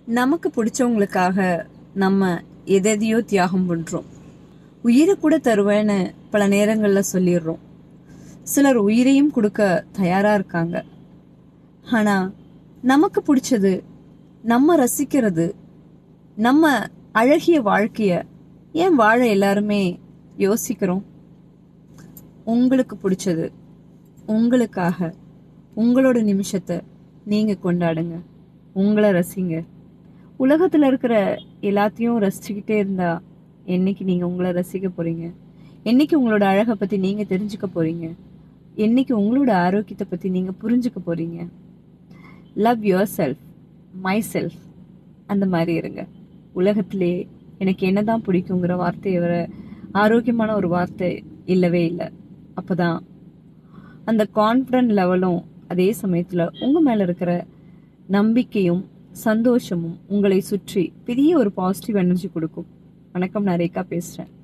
நமக்கு பிடிச்சவங்களுக்காக நம்ம எதையோ தியாகம் பண்றோம் உயிரை கூட தருவேன்னு பல நேரங்கள்ல சொல்லிடுறோம் சிலர் உயிரையும் கொடுக்க தயாரா இருக்காங்க ஆனா நமக்கு பிடிச்சது நம்ம ரசிக்கிறது நம்ம அழகிய வாழ்க்கைய ஏன் வாழ எல்லாருமே யோசிக்கிறோம் உங்களுக்கு பிடிச்சது உங்களுக்காக உங்களோட நிமிஷத்தை நீங்க கொண்டாடுங்க உங்களை ரசிங்க உலகத்துல இருக்கிற எல்லாத்தையும் ரசிச்சுக்கிட்டே இருந்தா என்னைக்கு நீங்க உங்களை ரசிக்க போறீங்க என்னைக்கு உங்களோட அழகை பத்தி நீங்க தெரிஞ்சுக்க போறீங்க என்னைக்கு உங்களோட ஆரோக்கியத்தை பத்தி நீங்க புரிஞ்சுக்க போறீங்க love yourself myself அந்த மாதிரி இருங்க உலகத்திலே எனக்கு என்னதான் பிடிக்குங்கிற வார்த்தையை வர ஆரோக்கியமான ஒரு வார்த்தை இல்லவே இல்லை அப்பதான் அந்த கான்ஃபிடன்ட் லெவலும் அதே சமயத்துல உங்க மேல இருக்கிற நம்பிக்கையும் சந்தோஷமும் உங்களை சுற்றி பெரிய ஒரு பாசிட்டிவ் எனர்ஜி கொடுக்கும் வணக்கம் நான் ரேகா பேசுறேன்